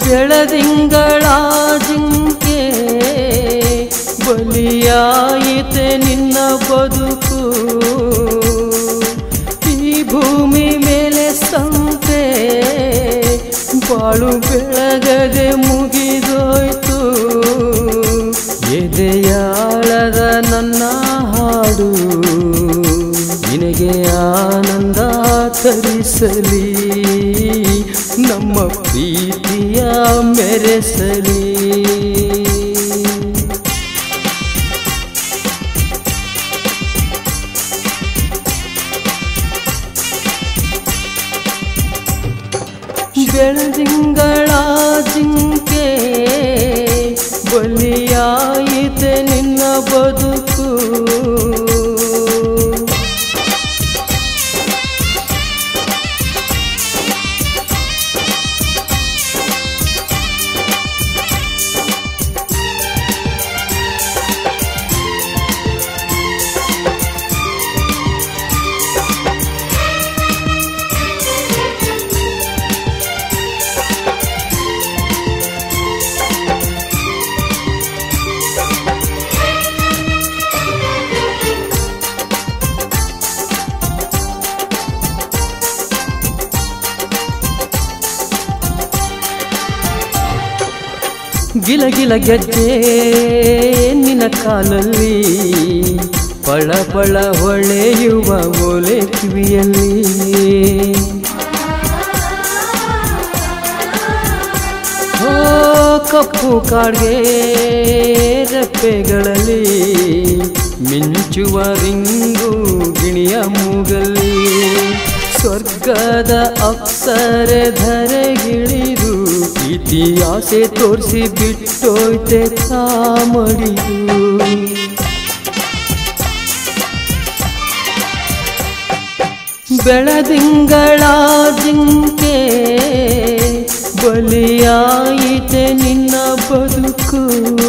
ಬೆಳದಿಂಗಳ ಜಿಂಕೆ ಬಲಿಯಾಯಿತೆ ನಿನ್ನ ಬದುಕು ಈ ಭೂಮಿ ಮೇಲೆ ಸಂತೆ ಬಾಳು ಬೆಳಗದೆ ಮುಗಿದೋಯ್ತು ಎದೆಯಾಳದ ನನ್ನ ಹಾಡು ನಿನಗೆ ಆನಂದ ತರಿಸಲಿ ನಮ್ಮ ಪ್ರೀತಿಯ ಮೆರೆಸಲಿ ಬೆಳದಿಂಗಳ ಜಿಂಕೆ ಬಲಿಯಾಯಿತೆ ನಿನ್ನ ಬದುಕು ಗಿಲ ಗಿಲ ಗೆಜ್ಜೆ ನಿನ್ನ ಕಾಲಲ್ಲಿ ಪಳ ಪಳ ಹೊಳೆಯುವ ಓಲೆ ಕಿವಿಯಲ್ಲಿ ಓ ಕಪ್ಪು ಕಾಡ್ಗೆ ರೆಪ್ಪೆಗಳಲ್ಲಿ ಮಿಂಚುವ ರಿಂಗು ಗಿಣಿಯ ಮೂಗಲ್ಲಿ ಸ್ವರ್ಗದ ಅಪ್ಸರೆ ಧರೆಗಿಳಿದು ಇತಿಹಾಸೆ ತೋರಿಸಿ ಬಿಟ್ಟೋಯ್ತೆ ತಾಮಡಿದು ಬೆಳದಿಂಗಳ ಜಿಂಕೆ ಬಲಿಯಾಯಿತೆ ನಿನ್ನ ಬದುಕು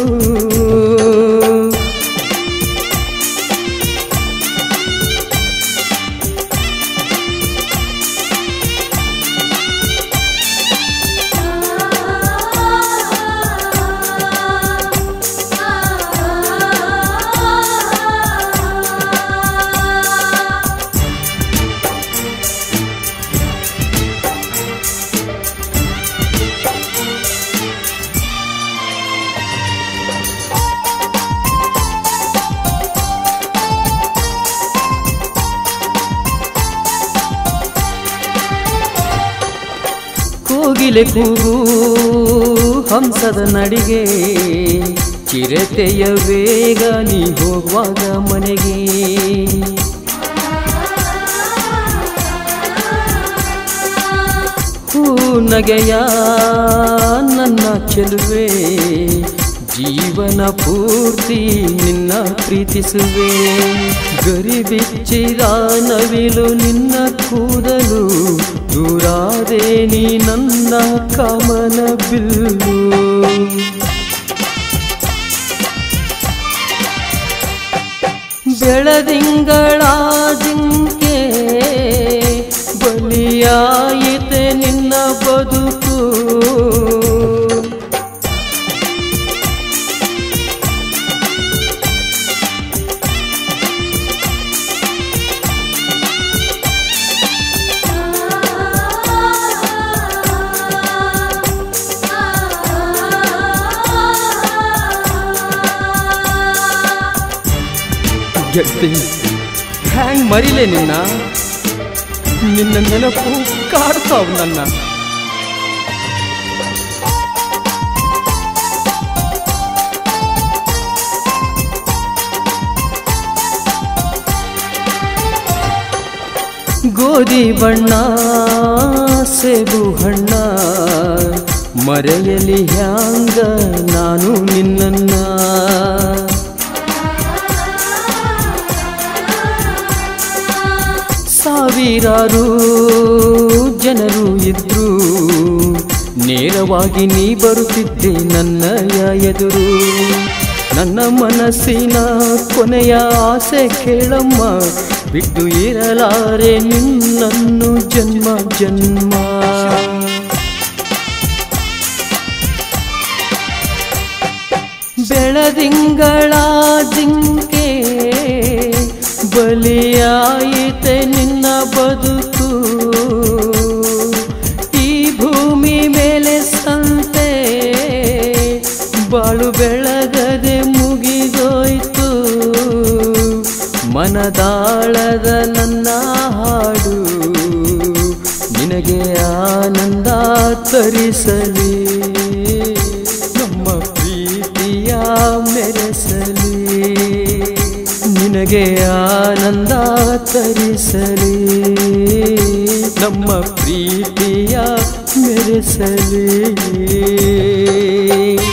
ಕೋಗಿಲೆ ಕೂಗು ಹಂಸದ ನಡಿಗೆ ಚಿರತೆಯ ವೇಗ ನೀ ಹೋಗುವಾಗ ಮನೆಗೆ ಹೂ ನಗೆಯ ನನ್ನ ಚೆಲುವೆ ಜೀವನ ಪೂರ್ತಿ ನಿನ್ನ ಪ್ರೀತಿಸುವೆ ಗರಿಬಿಚ್ಚಿದ ನವಿಲು ನಿನ್ನ ಕೂದಲು ದೂರಾದೆ ನೀ ನನ್ನ ಕಮನ ಬಿಲ್ಲು ಬೆಳದಿಂಗಳ ಜಿಂಕೆ ಬಲಿಯಾಯಿತೆ ನಿನ್ನ ಬದುಕು ಗೆದ್ದೆ ಹ್ಯಾಂಗ್ ಮರಿಲೆ ನಿನ್ನ ನಿನ್ನ ನೆನಪು ಕಾಡ್ತಾವ್ ನನ್ನ ಗೋಧಿ ಬಣ್ಣ ಸೇಬು ಹಣ್ಣ ಮರೆಯಲಿ ಹ್ಯಾಂಗ ನಾನು ನಿನ್ನನ್ನ ಸಾವಿರಾರು ಜನರು ಇದ್ರು ನೇರವಾಗಿ ನೀ ಬರುತ್ತಿದ್ದೆ ನನ್ನಯ ಎದುರು ನನ್ನ ಮನಸ್ಸಿನ ಕೊನೆಯ ಆಸೆ ಕೇಳಮ್ಮ ಬಿಟ್ಟು ಇರಲಾರೆ ನಿನ್ನನ್ನು ಜನ್ಮ ಜನ್ಮ ಬೆಳದಿಂಗಳ ಜಿಂಕೆ ಬಲಿಯಾಯಿತೆ ನಿನ್ನ ಬದುಕು ಈ ಭೂಮಿ ಮೇಲೆ ಸಂತೆ ಬಾಳು ಬೆಳಗದೆ ಮುಗಿದೋಯ್ತು ಮನದಾಳದ ನನ್ನ ಹಾಡು ನಿನಗೆ ಆನಂದ ತರಿಸಲಿ ನಮ್ಮ ಪ್ರೀತಿಯ ಮೆರೆಸಲಿ ನಿನಗೆ ಆನಂದ ತರಿಸಲಿ ನಮ್ಮ ಪ್ರೀತಿಯ ಮೆರೆಸಲಿ